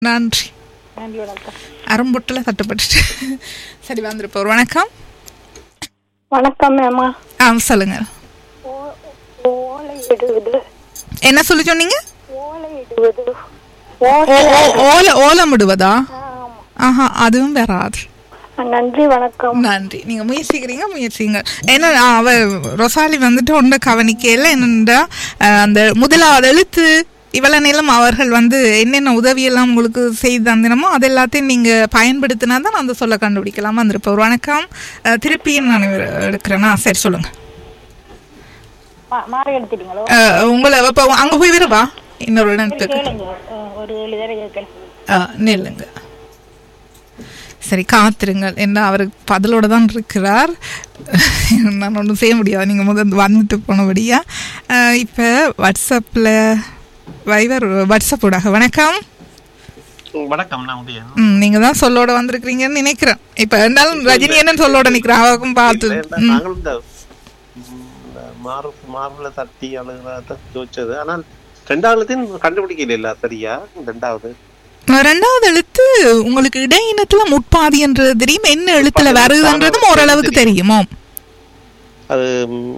நன்றி நன்றி வணக்கம் அரும்பொட்டில் தட்டுப்பட்டுட்டு சரி வந்துருப்போம் வணக்கம் வணக்கம் மேமா ஆ சொல்லுங்க ஓலை இடுவது என்ன சொல்லி சொன்னீங்க ஓலை இடுவது ஓ, ஓ, ஓலை ஓலம் விடுவதா ஆஹா அதுவும் வராது நன்றி வணக்கம் நன்றி நீங்க முயற்சிக்கிறீங்க முயற்சிங்க ஏன்னா ஆ, அவ ரொசாலி வந்துட்டு ஒன்றை கவனிக்கையில் என்னென்றா அஹ், அந்த முதலாவது எழுத்து இவ்வளவு நேரம் அவர்கள் வந்து என்னென்ன உதவியெல்லாம் உங்களுக்கு செய்து தந்தினமோ அது எல்லாத்தையும் நீங்க பயன்படுத்தினா தான் அந்த சொல்ல கண்டுபிடிக்கலாம் வந்திருப்போம் வணக்கம் அஹ், திருப்பியும் நான் எடுக்கிறேன்னா சரி சொல்லுங்க மா- மாறி எடுத்துட்டீங்களோ அஹ், உங்களை இப்போ அங்க போய் வரவா இன்னொரு இடத்துக்கு கேளுங்க அஹ், ஒரு ஏழு தடவை கேட்கலாம் ஆ, நில்லுங்க சரி காத்திருங்கள் என்ன அவர் பதிலோட தான் இருக்கிறார் நான் ஒன்றும் செய்ய முடியாது நீங்கள் முதல் வந்துட்டு போனபடியா இப்போ வாட்ஸ்அப்பில் வைவர் வாட்ஸ்அப் ஊடாக வணக்கம் வணக்கம் நான் உதயன் ம் நீங்கள் தான் சொல்லோட வந்திருக்கிறீங்கன்னு நினைக்கிறேன் இப்போ இருந்தாலும் ரஜினி என்னன்னு சொல்லோட நிற்கிறேன் அவருக்கும் பார்த்து இல்ல, ம். நாங்களும் இந்த ம், இந்த மார்பு மார்புல தட்டி அழுகிறத யோசிச்சது ஆனால் ரெண்டாவதுலையும் கண்டுபிடிக்கல இல்ல சரியா ரெண்டாவது ரெண்டாவது எழுத்து உங்களுக்கு இடையினத்துல முட்பாதின்றது தெரியும் என்ன எழுத்துல முற்பாதி வருதுன்றதும் ஓரளவுக்கு தெரியுமோ அது ம்,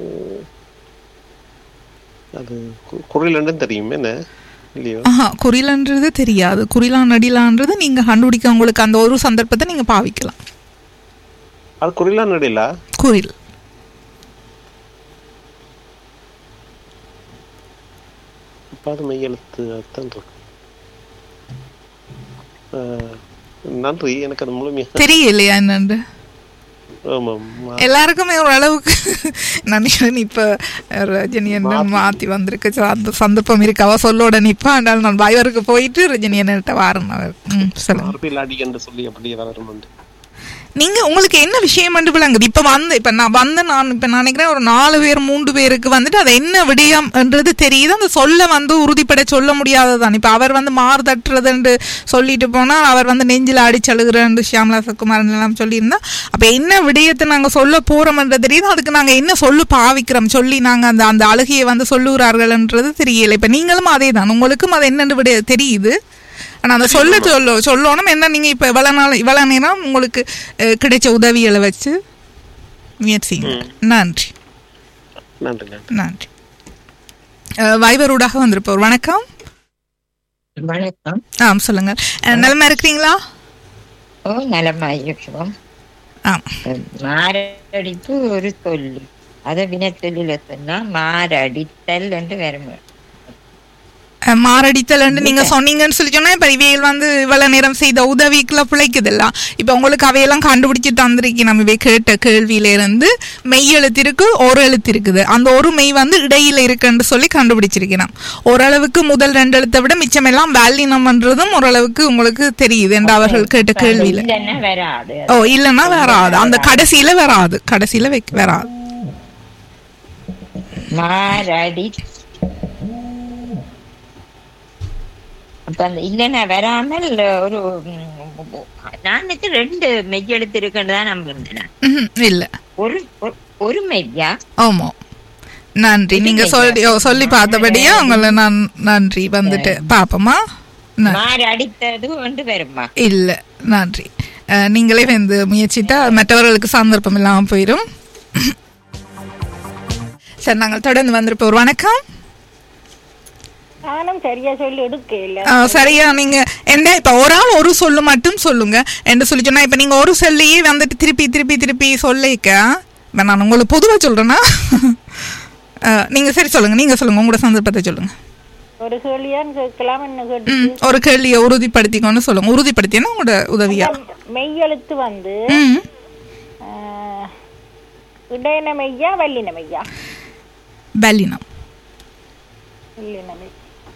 அது கு- குரிலண்டுன்னு தெரியும் என்ன இல்லையோ ஆஹா குறிலன்றது தெரியாது குறிலா நடிலான்றது நீங்க கண்டுபிடிக்க உங்களுக்கு அந்த ஒரு சந்தர்ப்பத்தை நீங்க பாவிக்கலாம் அது குரிலா நடிலா குறில் அப்ப அது மெய்யெழுத்து அதுதான் இருக்கு ஆஹ், நன்றி எனக்கு அது முழுமையா தெரியலையா என்னன்னு ஆமாம் எல்லாருக்குமே ஒரு அளவுக்கு நினைக்கிறேன் இப்ப ரஜினி என்ன மாத்தி வந்திருக்கு சோ, அந்த சந்தர்ப்பம் இருக்கு அவ சொல்லோட நிப்பா ஆனால் நான் பயவருக்கு போயிட்டு ரஜினி என்னட்ட வாரன் அவர் ம் சொல்லுங்க மார்பில் அடி என்று சொல்லி அப்படியே வளரும் நீங்க உங்களுக்கு என்ன விஷயம் என்று விளங்குது இப்ப வந்து இப்ப நான் வந்து நான் இப்ப நான் நினைக்கிறேன் ஒரு நாலு பேர் மூன்று பேருக்கு வந்துட்டு அது என்ன விடயம் என்றது தெரியுது அந்த சொல்ல வந்து உறுதிப்பட சொல்ல முடியாததான் இப்ப அவர் வந்து மாறு தட்டுறதுன்னு சொல்லிட்டு போனா அவர் வந்து நெஞ்சில அடிச்சழுகிறேன் ஷியாமலா சக்குமாரன் எல்லாம் சொல்லியிருந்தா அப்ப என்ன விடயத்தை நாங்க சொல்ல போறோம்ன்றது தெரியுது அதுக்கு நாங்க என்ன சொல்லு பாவிக்கிறோம் சொல்லி நாங்க அந்த அந்த அழுகையை வந்து சொல்லுகிறார்கள்ன்றது தெரியல இப்ப நீங்களும் அதே தான் உங்களுக்கும் அது என்னன்னு விட தெரியுது ஆனா அந்த சொல்ல சொல்ல சொல்லணும் என்ன நீங்க இப்ப இவ்வளவு நாள் இவ்வளவு நேரம் உங்களுக்கு அஹ், கிடைச்ச உதவிகளை வச்சு முயற்சிங்க நன்றி நன்றி நன்றி நன்றி அஹ், வைபரூடாக வந்திருப்போர் வணக்கம் வணக்கம் ஆ சொல்லுங்க அஹ், நலமா இருக்கிறீங்களா ஓ நலமா இருக்கிறோம் ஆ மாரடிப்பு ஒரு சொல்லு அதை வினத்தொழில சொன்னா மாரடித்தல் என்று வரும் அஹ், மாரடித்தல்ன்னு நீங்க சொன்னீங்கன்னு சொல்லி சொன்னா இப்ப இவைகள் வந்து இவ்வளவு நேரம் செய்த உதவிக்குள்ள பிழைக்குதுல்ல இப்ப உங்களுக்கு அவையெல்லாம் கண்டுபிடிச்சு தந்திருக்கி நம்ம இவை கேட்ட கேள்வியில இருந்து மெய் எழுத்து இருக்கு ஒரு எழுத்து இருக்குது அந்த ஒரு மெய் வந்து இடையில இருக்குன்னு சொல்லி கண்டுபிடிச்சிருக்கிறோம் ஓரளவுக்கு முதல் ரெண்டு எழுத்தை விட மிச்சம் எல்லாம் வேலினம்ன்றதும் ஓரளவுக்கு உங்களுக்கு தெரியுது என்று அவர்கள் கேட்ட கேள்வியில இல்லைன்னா வராது ஓ இல்லைன்னா வராது அந்த கடைசியில வராது கடைசியில வைக்க வராது மாரடி அப்ப அந்த இல்லைன்னா வராமல் ஒரு ம், நான் நினைச்சு ரெண்டு மெய்யெழுத்து இருக்குன்னு தான் நம்பியிருந்தேன் ம்ஹும், இல்ல ஒரு ஒரு- ஒரு மெய்யா ஆமா நன்றி நீங்க சொல்லி ஓ, சொல்லி பார்த்தபடியே உங்களை நான் நன்றி வந்துட்டு பாப்போமா ந- மாறு அடித்தது கொண்டு வருமா இல்ல நன்றி அஹ், நீங்களே வந்து முயற்சித்தா மற்றவர்களுக்கு சந்தர்ப்பம் இல்லாம போயிடும் சரி நாங்கள் தொடர்ந்து வந்திருப்போம் வணக்கம் நானும் சரியா சொல்லி எடுக்க இல்ல அஹ், சரியா நீங்க என்ன இப்ப ஒரு ஆள் ஒரு சொல்லு மட்டும் சொல்லுங்க என்று சொல்லி சொன்னா இப்ப நீங்க ஒரு சொல்லியே வந்துட்டு திருப்பி திருப்பி திருப்பி சொல்லிக்க இப்ப நான் உங்களுக்கு பொதுவா சொல்றேன்னா அஹ், நீங்க சரி சொல்லுங்க நீங்க சொல்லுங்க உங்களோட சந்தர்ப்பத்தை சொல்லுங்க ஒரு கேள்வியான்னு கேட்கலாம் என்ன கேட்டு ம், ஒரு கேள்வியை உறுதிப்படுத்திக்கோன்னு சொல்லுங்க உறுதிப்படுத்தினா உங்களோட உதவியா மெய்யெழுத்து வந்து ம் அஹ், இடையின மெய்யா வல்லின மெய்யா பல்லினம் வல்லின மெய்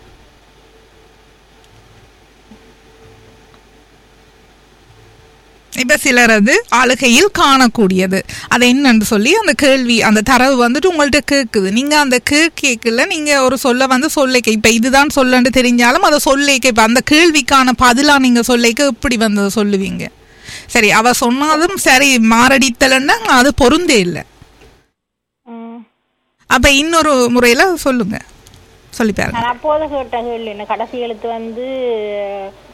இப்ப சிலர் அது அழுகையில் காணக்கூடியது அது என்னன்னு சொல்லி அந்த கேள்வி அந்த தரவு வந்துட்டு உங்கள்ட்ட கேக்குது நீங்க அந்த கேட்கல நீங்க ஒரு சொல்ல வந்து சொல்லிக்க இப்ப இதுதான் சொல்லன்னு தெரிஞ்சாலும் அதை சொல்லிக்க இப்ப அந்த கேள்விக்கான பதிலா நீங்க சொல்லிக்க எப்படி வந்து அதை சொல்லுவீங்க சரி அவ சொன்னாலும் சரி மாரடித்தலன்னா அது பொருந்தே இல்லை ம். அப்ப இன்னொரு முறையில சொல்லுங்க சொல்லி பாருங்க நான் அப்போது கேட்ட கேள்வி என்ன கடைசி எழுத்து வந்து